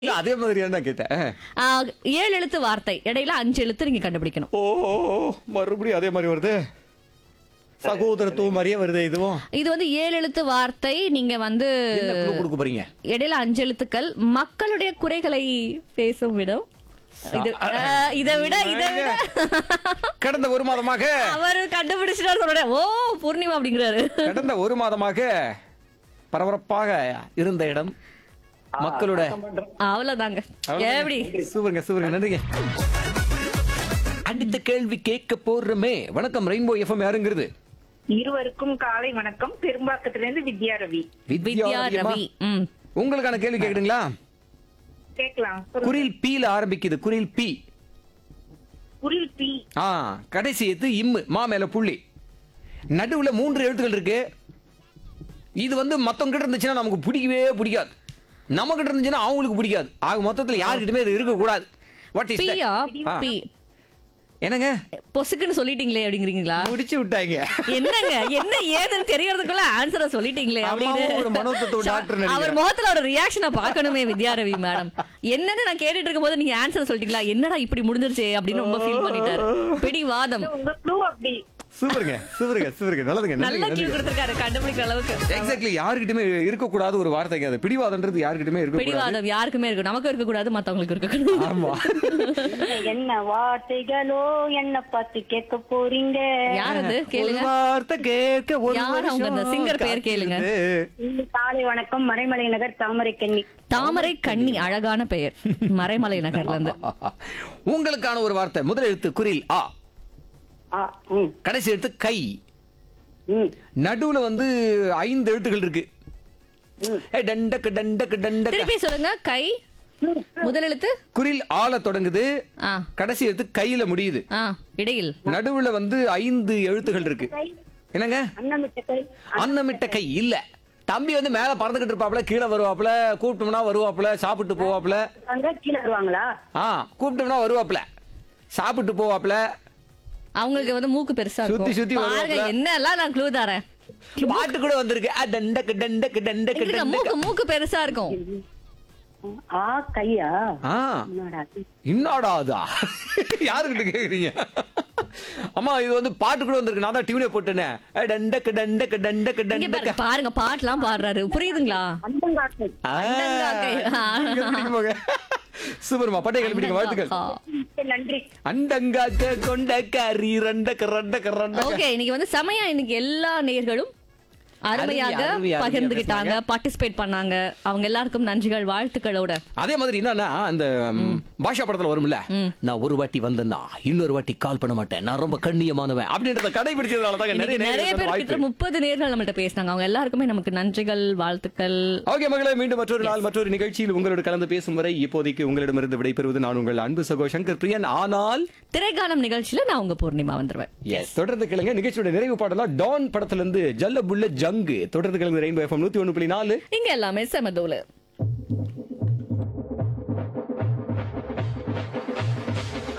இல்ல, அதே மாதிரியா நான் கேட்டேன் ஆ, ஏழு எழுத்து வார்த்தை இடையில அஞ்சு எழுத்து நீங்க கண்டுபிடிக்கணும் ஓ ஓ, ஓ, மறுபடியும் அதே மாதிரி வருது சகோதரத்துவம் மாதிரியே வருது இதுவும் இது வந்து ஏழு எழுத்து வார்த்தை நீங்க வந்து என்ன clue கொடுக்க போறீங்க இடையில அஞ்சு எழுத்துக்கள் மக்களுடைய குறைகளை பேசும் விடம் இது ஆ, இதை விட இதை விட கடந்த ஒரு மாதமாக அவர் கண்டுபிடிச்சிட்டாரு சொல்றேன் ஓ பூர்ணிமா அப்படிங்கிறாரு கடந்த ஒரு மாதமாக பரபரப்பாக இருந்த இடம் மக்களோட அவ்வளவுதாங்க எப்படி சூப்பருங்க சூப்பருங்க நன்றிங்க அடுத்த கேள்வி கேட்க போறமே வணக்கம் ரெயின்போ எஃப்எம் யாருங்கிறது இருவருக்கும் காலை வணக்கம் பெரும்பாக்கத்திலிருந்து வித்யா ரவி வித்யா ரவியம்மா. ரவி ம் உங்களுக்கான கேள்வி கேக்குதுங்களா கேட்கலாம் சொல்லுங்க. குரில் பீல ஆரம்பிக்குது குரில் பி குரில் பி ஆ கடைசி எத்து இம்மு மா மேல புள்ளி நடுவுல மூன்று எழுத்துக்கள் இருக்கு இது வந்து மத்தவங்க கிட்ட இருந்துச்சுன்னா நமக்கு பிடிக்கவே பிடிக்காது நம்ம கிட்ட இருந்துச்சுன்னா அவங்களுக்கு பிடிக்காது ஆக மொத்தத்துல யாருக்கிட்டமே இது இருக்க கூடாது வாட் இஸ் பியா பி என்னங்க பொசுக்குன்னு சொல்லிட்டீங்களே அப்படிங்கிறீங்களா முடிச்சு விட்டாங்க என்னங்க என்ன ஏதுன்னு தெரியறதுக்குள்ள ஆன்சரை சொல்லிட்டீங்களே அப்படின்னு அம்மாவும் ஒரு மனோதத்துவ டாக்டர் நினைக்கிறேன். அவர் முகத்துல ஒரு ரியாக்ஷனை பார்க்கணுமே வித்யாரவி மேடம் என்னன்னு நான் கேட்டுட்டு இருக்கும்போது நீங்க ஆன்சர் சொல்லிட்டீங்களா என்னடா இப்படி முடிஞ்சிருச்சே அப்படின்னு ரொம்ப ஃபீல் பண்ணிட்டாரு பிடிவாதம் உங்க க்ளூ அப்படி சூப்பருங்க சூப்பருங்க சூப்பருங்க நல்லதுங்க நல்ல கியூ கொடுத்திருக்காரு கண்டுபிடிக்கிற அளவுக்கு எக்ஸாக்ட்லி யாருக்கிட்டமே இருக்கக்கூடாத ஒரு வார்த்தைங்க அது பிடிவாதன்றது யாருக்கிட்டமே இருக்கக்கூடாது பிடிவாதம் யாருக்குமே இருக்கும் நமக்கு இருக்க கூடாது மத்தவங்களுக்கு இருக்க ஆமா என்ன வார்த்தைகளோ என்ன பார்த்து கேட்க போறீங்க யார் அது ஒரு கேளுங்க வார்த்தை கேட்க ஒரு யார் அவங்க அந்த வருஷம் singer பெயர் கேளுங்க. காத்திருந்து. இந்த காலை வணக்கம் மறைமலை நகர் தாமரை கன்னி தாமரை கண்ணி அழகான பெயர் மறைமலை நகர்ல இருந்து உங்களுக்கான ஒரு வார்த்தை முதல் எழுத்து குரில் ஆ ஆ, ம், கடைசி எழுத்து கை ம். நடுவுல வந்து ஐந்து எழுத்துக்கள் இருக்கு ஏய், டண்டக்கு டண்டக்கு டண்டக்கு திருப்பி சொல்லுங்க கை முதல் எழுத்து குரில் ஆல தொடங்குது ஆ கடைசி எழுத்து கையில முடியுது ஆ இடையில் நடுவுல வந்து ஐந்து எழுத்துக்கள் இருக்கு என்னங்க அன்னமிட்ட கை அன்னமிட்ட கை இல்ல தம்பி வந்து மேல பறந்துகிட்டு இருப்பாப்ல கீழே வருவாப்ல கூப்பிட்டோம்னா வருவாப்ல சாப்பிட்டு போவாப்ல அங்க கீழே வருவாங்களா ஆ கூப்பிட்டோம்னா வருவாப்ல சாப்பிட்டு போவாப்ல அவங்களுக்கு வந்து மூக்கு பெருசா சுத்தி இருக்கும் சுத்தி பாருங்க வருவாப்ல. என்னெல்லாம் நான் க்ளூ தரேன் பாட்டு கூட வந்திருக்கு அ, டண்டக்கு டண்டக்கு டண்டக்கு எங்களுக்கு டண்டக்கு மூக்கு மூக்கு பெருசா இருக்கும் ஆ கையா ஆ என்னடா இது? என்னடா அதா யாருக்கிட்ட கேக்குறீங்க அம்மா இது வந்து பாட்டு கூட வந்திருக்கு நான் தான் டியூனே போட்டேனே அ, டண்டக்கு டண்டக்கு டண்டக்கு இங்க டண்டக்கு பாருங்க, பாருங்க பாட்டுலாம் பாடுறாரு புரியுதுங்களா அண்டங்காக்கை ஆ, அண்டங்காக்கை. கண்டுபிடிக்க போங்க. சூப்பர்மா பட்டை கல்பிடிங்க வாழ்த்துக்கள் ஆ. சரி, நன்றி அண்டங்காக்க கொண்டக்காரி ரெண்டக்க ரெண்டக்க ரெண்டக்க ஓகே இன்னைக்கு வந்து செமையா இன்னைக்கு எல்லா நேர்களும் அருமையாக அருமையா, அருமையா பகிர்ந்துகிட்டாங்க பார்ட்டிசிபேட் பண்ணாங்க அவங்க எல்லாருக்கும் நன்றிகள் வாழ்த்துக்களோட அதே மாதிரி என்னன்னா அந்த ம், பாஷா படத்துல வரும்ல நான் ஒரு வாட்டி வந்தேன்னா இன்னொரு வாட்டி கால் பண்ண மாட்டேன் நான் ரொம்ப கண்ணியமானவன் அப்படின்றத கடைபிடிச்சதுனால தாங்க நிறைய இன்னைக்கு நிறைய நேயர்களுக்கு பேர் வாய்ப்பு கிட்ட முப்பது நேர்கள் நம்மள்ட்ட பேசினாங்க அவங்க எல்லாருக்குமே நமக்கு நன்றிகள் வாழ்த்துக்கள் ஓகே மகளே மீண்டும் மற்றொரு நாள் மற்றொரு நிகழ்ச்சியில் உங்களோட கலந்து பேசும் வரை இப்போதைக்கு உங்களிடமிருந்து விடைபெறுவது நான் உங்கள் அன்பு சகோ சங்கர் பிரியன் ஆனால் திரைக்காலம் நிகழ்ச்சியில நான் உங்க பூர்ணிமா வந்துருவேன் எஸ் தொடர்ந்து கேளுங்க நிகழ்ச்சியோட நிறைவு பாடலாம் டான் படத்துல இருந்து ஜல்ல புல்ல ஜங்கு தொடர்ந்து கேளுங்க ரெயின்போ எஃப்எம் நூத்தி ஒண்ணு புள்ளி நாலு இங்க எல்லாமே செமதூல